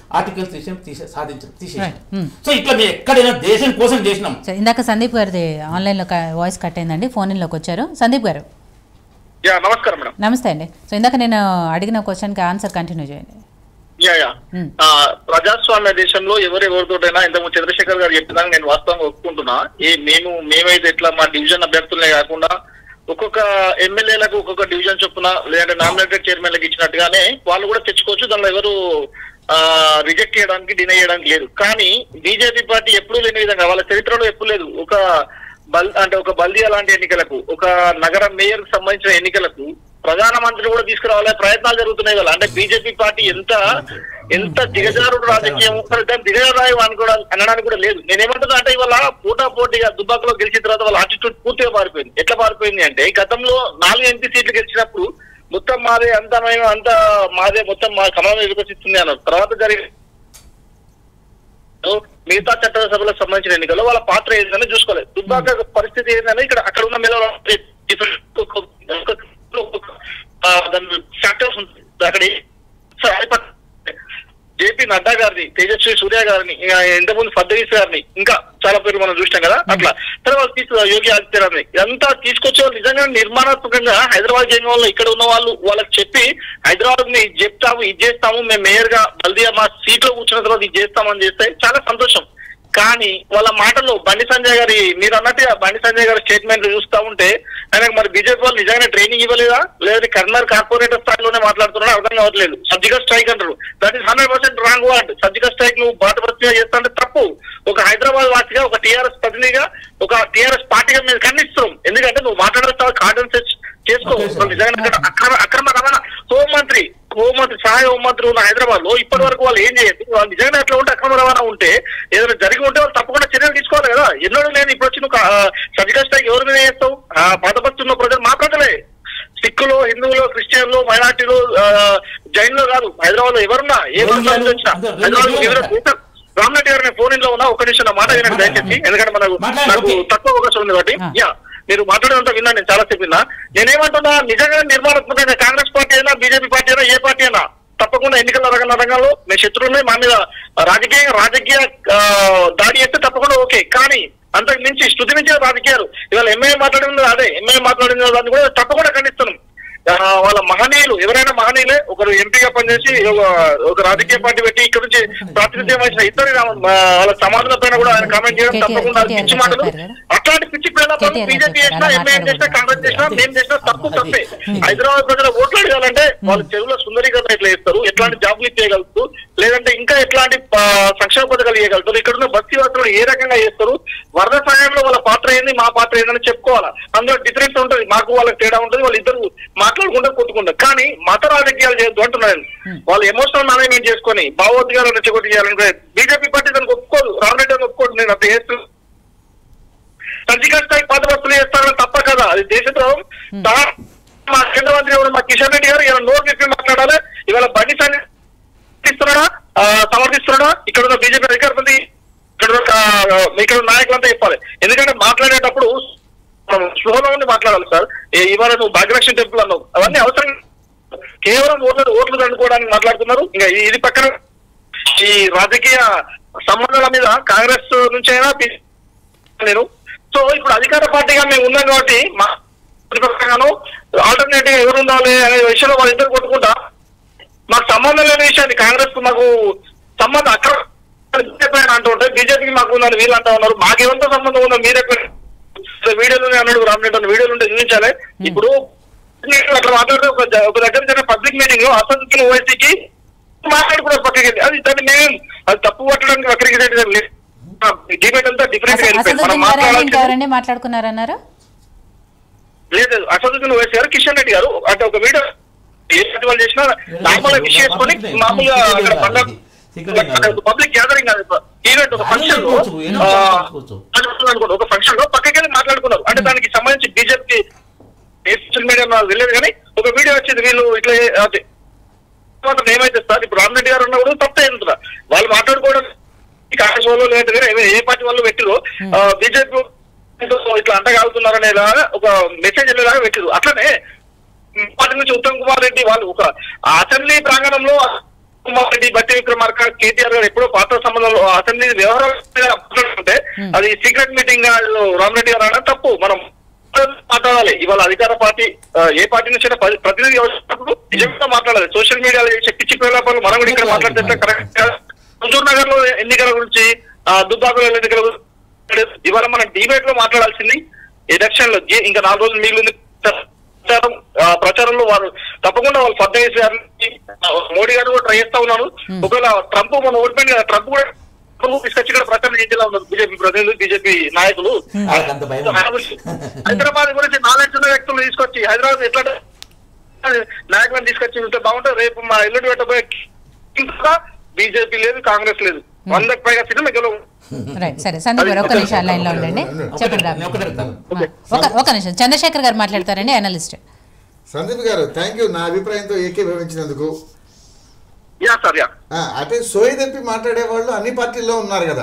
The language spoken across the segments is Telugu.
ఆర్టికల్స్ తీసి తీసే సాధించడం తీసేసాం Right. Hmm. సో ఇట్లా మేము ఎక్కడైనా దేశం కోసం చేసినాం సో ఇందాక సందీప్ గారిది ఆన్లైన్లో వాయిస్ కట్ అయిందండి ఫోన్ ఇన్లోకి వచ్చారు సందీప్ గారు యా నమస్కారం మేడం నమస్తే అండి సో ఇందాక నేను అడిగిన క్వశ్చన్కి ఆన్సర్ కంటిన్యూ చేయండి యా యా Hmm. ఆ, ప్రజాస్వామ్య దేశంలో ఎవరు ఎవరితోటైనా ఇంతకు చంద్రశేఖర్ గారు చెప్పినాక నేను వాస్తవంగా ఒప్పుకుంటున్నా ఏ మేము మేమైతే ఎట్లా మా డివిజన్ అభ్యర్థులే కాకుండా ఒక్కొక్క ఎమ్మెల్యేలకు ఒక్కొక్క డివిజన్ చొప్పున లేదంటే నామినేటెడ్ చైర్మన్లకు ఇచ్చినట్టుగానే వాళ్ళు కూడా తెచ్చుకోవచ్చు దానిలో ఎవరు రిజెక్ట్ చేయడానికి డినై చేయడానికి లేదు కానీ బీజేపీ పార్టీ ఎప్పుడూ లేని విధంగా వాళ్ళ చరిత్రలో ఎప్పుడు లేదు ఒక బల్ అంటే ఒక బల్దియా లాంటి ఎన్నికలకు ఒక నగర మేయర్ కి సంబంధించిన ఎన్నికలకు ప్రధానమంత్రి కూడా తీసుకురావాలనే ప్రయత్నాలు జరుగుతున్నాయి వాళ్ళ అంటే బీజేపీ పార్టీ ఎంత ఎంత దిగజారుడు రాజకీయం మరి దాన్ని దిగజారాయం అనుకోవడం అనడానికి కూడా లేదు నేనేమంటున్నా అంటే ఇవాళ పోటా పోటీగా దుబ్బాకలో గెలిచిన తర్వాత వాళ్ళ ఆటిట్యూడ్ పూర్తిగా మారిపోయింది ఎట్లా మారిపోయింది అంటే గతంలో నాలుగు ఎంపీ సీట్లు గెలిచినప్పుడు మొత్తం మాదే అంతా మేము అంతా మాదే మొత్తం మా కమలం వికసిస్తుంది అన్నారు తర్వాత జరిగిన మిగతా చట్టసభలకు సంబంధించిన ఎన్నికల్లో వాళ్ళ పాత్ర ఏంటని చూసుకోలేదు దుబ్బాక పరిస్థితి ఏంటని ఇక్కడ అక్కడ ఉన్న మీద ఫ్యాక్టర్స్ ఉంటుంది అక్కడ జేపీ నడ్డా గారిని తేజస్వి సూర్య గారిని ఇంకా ఇంతకుముందు ఫడ్నవీస్ గారిని ఇంకా చాలా పేరు మనం చూసినాం కదా అట్లా తర్వాత తీసుకు యోగి ఆదిత్యనాథ్ని ఇదంతా తీసుకొచ్చే వాళ్ళు నిజంగా నిర్మాణాత్మకంగా హైదరాబాద్ చేయడం వల్ల ఇక్కడ ఉన్న వాళ్ళు వాళ్ళకి చెప్పి హైదరాబాద్ ని ఇది చెప్తాము ఇది చేస్తాము మేము మేయర్ గా బల్దియా మా సీట్ లో కూర్చున్న తర్వాత ఇది చేస్తామని చేస్తే చాలా సంతోషం కానీ వాళ్ళ మాటల్లో బండి సంజయ్ గారి మీరు అన్నట్టుగా బండి సంజయ్ గారి స్టేట్మెంట్ చూస్తా ఉంటే ఆయనకు మరి బీజేపీ వాళ్ళు నిజంగానే ట్రైనింగ్ ఇవ్వలేదా లేదా కర్నూలు కార్పొరేటర్ స్థాయిలోనే మాట్లాడుతున్నారో అర్థం కావట్లేదు సర్జికల్ స్ట్రైక్ అంటారు that is hundred percent wrong word surgical strike నువ్వు బాటపత్రిగా చేస్తా అంటే తప్పు ఒక హైదరాబాద్ వాసిగా ఒక టీఆర్ఎస్ ప్రతినిధిగా ఒక టీఆర్ఎస్ పార్టీగా మేము ఖండిస్తున్నాం ఎందుకంటే నువ్వు మాట్లాడతావు కాన్ఫరెన్స్ చేసుకో Okay, sir. నువ్వు నిజంగా ఇక్కడ అక్రమ అక్రమ రవాణా హోంమంత్రి హోంమంత్రి సహాయ హోంమంత్రి ఉన్న హైదరాబాద్ లో ఇప్పటి వరకు వాళ్ళు ఏం చేయదు వాళ్ళు నిజంగా అట్లా ఉంటే అక్రమ రవాణా ఉంటే ఏదైనా జరిగి ఉంటే వాళ్ళు తప్పకుండా చర్యలు తీసుకోవాలి కదా ఎన్నడూ లేని ఇప్పుడు వచ్చి నువ్వు సర్జికల్ స్ట్రైక్ ఎవరి మీద చేస్తావు ఆ, బాధపడుతున్న ప్రజలు మా ప్రజలే సిక్కులు హిందువులు క్రిస్టియన్లు మైనార్టీలు జైన్లు కాదు హైదరాబాద్ లో ఎవరున్నా ఏ ఎవరు వర్గం నుంచి వచ్చినా అందరూ హైదరాబాద్ లో religious ఎవరు దేశం- రామ్నాథ్ గారు నేను ఫోన్ ఇంట్లో ఉన్నా ఒక నిమిషం నా మాట వినండి దయచేసి ఎందుకంటే మనకు మాట్లాడు, నాకు okay. తక్కువ అవకాశం ఉంది కాబట్టి ఆ. యా మీరు మాట్లాడేదంతా విన్నా నేను చాలా సేపు విన్నా నేనేమంటున్నా నిజంగా నిర్మాణాత్మకంగా కాంగ్రెస్ పార్టీ అయినా బీజేపీ పార్టీ అయినా ఏ పార్టీ అయినా తప్పకుండా ఎన్నికల రంగ రంగంలో మీ శత్రువులే మా మీద రాజకీయ రాజకీయ ఆ, దాడి చేస్తే తప్పకుండా ఓకే కానీ అంతకు మించి శృతి మించిన రాజకీయాలు ఇవాళ ఎంఏ మాట్లాడింది అదే ఎంఏ మాట్లాడిన దాన్ని కూడా తప్పకుండా ఖండిస్తున్నాం ఆ, వాళ్ళ మహనీయులు ఎవరైనా మహనీయులే ఒకరు ఎంపీగా పనిచేసి ఒక- ఒక రాజకీయ పార్టీ పెట్టి ఇక్కడ నుంచి ప్రాతినిధ్యం వహించిన ఇద్దరు వాళ్ళ సమాధానం పైన కూడా ఆయన కామెంట్ చేయడం కేటీఆర్ తప్పకుండా అది పిచ్చి మాటలు చెప్పారు కదా? అట్లాంటి పిచ్చి పిల్లలు కేటీఆర్ బీజేపీ చెప్పారు, చేసినా అలా ఎంఏ చేసినా కాంగ్రెస్ చేసినా మేము చేసినా తప్పు తప్పే హైదరాబాద్ ప్రజలు ఓట్లు అడగాలంటే వాళ్ళు చెరువుల సుందరీకరణ ఎట్లా చేస్తారు ఎట్లాంటి జాబులు ఇచ్చేయగలుగుతారు లేదంటే ఇంకా ఎట్లాంటి ఆ, సంక్షేమ పథకాలు ఇవ్వగలుగుతారు ఇక్కడ ఉన్న బస్తీ వాసులు ఏ రకంగా చేస్తారు వరద సహాయంలో వాళ్ళ పాత్ర ఏంది మా పాత్ర ఏందని చెప్పుకోవాలా అందులో డిఫరెన్స్ ఉంటుంది మాకు వాళ్ళకి తేడా ఉంటుంది వాళ్ళు ఇద్దరు మాట్లాడుకుంటే కొట్టుకుంటారు కానీ మత రాజకీయాలు చేయొద్దు అంటున్నారు వాళ్ళు ఎమోషనల్ మేనేజ్మెంట్ చేసుకొని భావోద్వేగాలు రెచ్చగొట్టి చేయాలంటే బీజేపీ పార్టీ దానికి ఒప్పుకోదు రామరెడ్డి అని ఒప్పుకోదు నేను అంత చేస్తూ సర్జికల్ స్ట్రైక్ పాత వస్తువులు చేస్తారని తప్ప కదా అది దేశద్రోహం తా- మా కేంద్ర మంత్రి ఎవరు మా కిషన్ రెడ్డి గారు ఇలా నోరు చెప్పి మాట్లాడాలి ఇవాళ బండి సంజయ్ సమర్థిస్తున్నాడా ఆ, సమర్థిస్తున్నాడా ఇక్కడ ఉన్న బీజేపీ అధికార మంత్రి ఇక్కడ ఉన్న, ఆ, ఇక్కడ ఉన్న నాయకులంతా చెప్పాలి ఎందుకంటే మాట్లాడేటప్పుడు మనం స్లోగా ఉండి మాట్లాడాలి సార్ ఏ- ఇవాళ నువ్వు భాగ్యలక్ష్మి టెంపుల్ అన్నావు అవన్నీ అవసరం కేవలం ఓట్లు ఓట్లు దండుకోవడానికి మాట్లాడుతున్నారు ఇంకా ఈ- ఇది పక్కన ఈ రాజకీయ సంబంధాల మీద కాంగ్రెస్ నుంచి అయినా బి- నేను సో ఇప్పుడు అధికార పార్టీగా మేము ఉన్నాం కాబట్టి మా ప్రతిపక్షంగాను ఆల్టర్నేటివ్ ఎవరు ఉండాలి అనే విషయంలో వాళ్ళిద్దరు కొట్టుకుంటా మాకు సంబంధం లేని విషయాన్ని కాంగ్రెస్ కు మాకు సంబంధం అక్కడ బీజేపీ అని అంటూ ఉంటే బీజేపీకి మాకు ఉందని వీళ్ళు అంటా ఉన్నారు మాకేమంత సంబంధం ఉందో మీరే వీడియోలు అన్నాడు రామరెడ్డి అన్న వీడియోలు ఉంటే చూపించాలి ఇప్పుడు అట్లా మాట్లాడితే ఒక జ- ఒక దగ్గర జరిగిన పబ్లిక్ మీటింగ్ లో అసంతృప్తి ఓవైసీకి మాట్లాడుకున్నారు పక్కకి వెళ్ళి. అది దాన్ని మేము అది తప్పు పట్టడానికి వక్రీకరించడం లేదు డిబేట్ అంతా డిఫరెంట్ గా వెళ్ళిపోయింది మనం అసదుద్దీన్ గారు మాట్లాడాల్సింది ఇంకెవరండి మాట్లాడుకున్నారన్నారు లేదు అసదుద్దీన్ ఓవైసీ గారు కిషన్ రెడ్డి గారు అంటే ఒక వీడియో ఏ పార్టీ వాళ్ళు చేసినా నార్మల్ గా విష్ చేసుకొని మామూలుగా అక్కడ పబ్లిక్ గ్యాదరింగ్ ఈవెంట్ ఒక ఫంక్షన్ లో అనుకోవచ్చు, ఏదో ఆ, అనుకోవచ్చు. అది అనుకోండి, ఒక ఫంక్షన్ లో పక్కకి వెళ్ళి మాట్లాడుకున్నారు అంటే దానికి సంబంధించి బీజేపీ సోషల్ మీడియా నాకు తెలియదు కానీ ఒక వీడియో వచ్చింది వీళ్ళు ఇట్లా అదే మాత్రం ఏమైతే సార్ ఇప్పుడు రామరెడ్డి గారు ఉన్నా కూడా తప్పే ఎందుకు వాళ్ళు మాట్లాడుకోవడం కాంగ్రెస్ వాళ్ళు లేదు కానీ ఏ- ఏ పార్టీ వాళ్ళు పెట్టిరు బీజేపీ ఇట్లా అంటగాగుతున్నారనేలాగా ఒక మెసేజ్ వెళ్ళేలాగా పెట్టిరు అట్లనే పార్టీ నుంచి ఉత్తమ్ కుమార్ రెడ్డి వాళ్ళు ఒక అసెంబ్లీ ప్రాంగణంలో కుమార్ రెడ్డి బట్టి విక్రమార్క కేటీఆర్ గారు ఎప్పుడో పాత సంబంధంలో అసెంబ్లీ వ్యవహారాలు ఉంటే అది సీక్రెట్ మీటింగ్ రామరెడ్డి గారు అనడం తప్పు మనం మాట్లాడాలి ఇవాళ అధికార పార్టీ ఆ, ఏ పార్టీ నుంచి అయినా ప్రతి- ప్రతినిధి వచ్చినప్పుడు నిజంగా మాట్లాడాలి సోషల్ మీడియాలో చేసే పిచ్చి ప్రలాపాలు మనం కూడా ఇక్కడ మాట్లాడితే ఎట్లా కరెక్ట్ కాదు. హుజూర్ నగర్ లో ఎన్నికల గురించి ఆ, దుబ్బాకలో ఎన్నికల గురించి ఇవాళ మనం డిబేట్ లో మాట్లాడాల్సింది ఎలక్షన్ లో జే- ఇంకా నాలుగు రోజులు మిగిలింది ప్రచారం ఆ, ప్రచారంలో వారు తప్పకుండా వాళ్ళు పద్దెనిమిది గారిని ఆ, మోడీ గారు కూడా ట్రై చేస్తా ఉన్నారు ఒకవేళ ట్రంప్ మన ఓడిపోయింది కదా ట్రంప్ కూడా ట్రంప్ తీసుకొచ్చి ఇక్కడ ప్రచారం చేసేలా ఉన్నారు బీజేపీ ప్రతినిధులు బీజేపీ నాయకులు వాళ్ళకంత భయం హైదరాబాద్ గురించి నాలెడ్జ్ ఉన్న వ్యక్తులు తీసుకొచ్చి హైదరాబాద్ ఎట్లా నాయకులను తీసుకొచ్చి ఉంటే బాగుంటుంది రేపు మా ఎల్లుండి పెట్టబోయే ఇంకా బీజేపీ లేదు కాంగ్రెస్ లేదు వందకు పైగా సీట్లు గెలవు రైట్ సరే సందీప్ గారు ఒక నిమిషం లైన్ లో ఉండండి చెప్పండి నేను రామ్ ఒకటే అడుగుతాను ఒక ఒక నిమిషం చంద్రశేఖర్ గారు మాట్లాడతారండి అనలిస్ట్ సందీప్ గారు థ్యాంక్ యూ నా అభిప్రాయంతో ఏకీభవించినందుకు యా సార్ యా ఆ, అంటే సోయి తప్పి మాట్లాడే వాళ్ళు అన్ని పార్టీల్లో ఉన్నారు కదా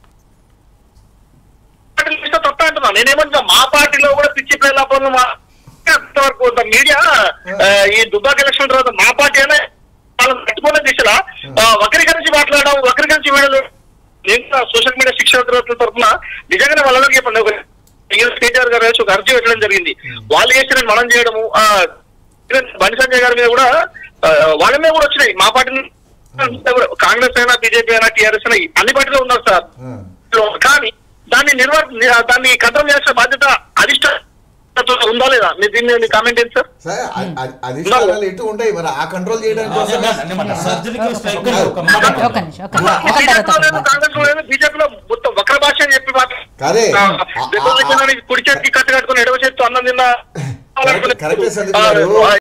పార్టీలు ఇస్తే తప్ప అంటున్నా నేనేమంటున్నా మా పార్టీలో కూడా పిచ్చి ప్రలాపనలు మా అంతవరకు కొంత మీడియా ఆ, ఈ దుబ్బాక ఎలక్షన్ తర్వాత మా పార్టీ అనే వాళ్ళని పట్టుకునే దిశలా ఆ, వక్రీకరించి మాట్లాడడం వక్రీకరించి వీడియోలు నేను కూడా సోషల్ మీడియా శిక్షణ తరగతుల తరఫున నిజంగానే వాళ్ళకి చెప్పండి ఒక కేటీఆర్ గారు వేసి ఒక అర్జీ పెట్టడం జరిగింది వాళ్ళు చేసిన మనం చేయడము ఆ, బండి సంజయ్ గారి మీద కూడా ఆ, వాళ్ళ మీద కూడా వచ్చినాయి మా పార్టీ నుంచి కూడా కాంగ్రెస్ అయినా బీజేపీ అయినా టీఆర్ఎస్ అయినా అన్ని పార్టీలో ఉన్నారు సార్ ఆ. లో కానీ దాన్ని నిర్వహ దాన్ని కంట్రోల్ చేసిన బాధ్యత అధిష్ట ఉందా లేదా మీరు దీన్ని కామెంట్ ఏంటి సార్ సరే అ- అ- అధిష్టానాలు ఎటు ఉంటాయి మరి ఆ కంట్రోల్ చేయడానికి కోసం సర్జరీకి స్ట్రైక్ ఒక నిమిషం ఒక నిమిషం ఒక ఒక తర్వాత ఒక మాట. కాంగ్రెస్ లో లేదు బీజేపీలో మొత్తం వక్ర భాష అని చెప్పి మాట కరే. దెబ్బ తగిలిన కుడి చేతికి కట్టు కట్టుకుని ఎడవ చేతితో అన్నం తిన్నా కరెక్ట్- కరెక్టే సందీప్ గారు. ఆ,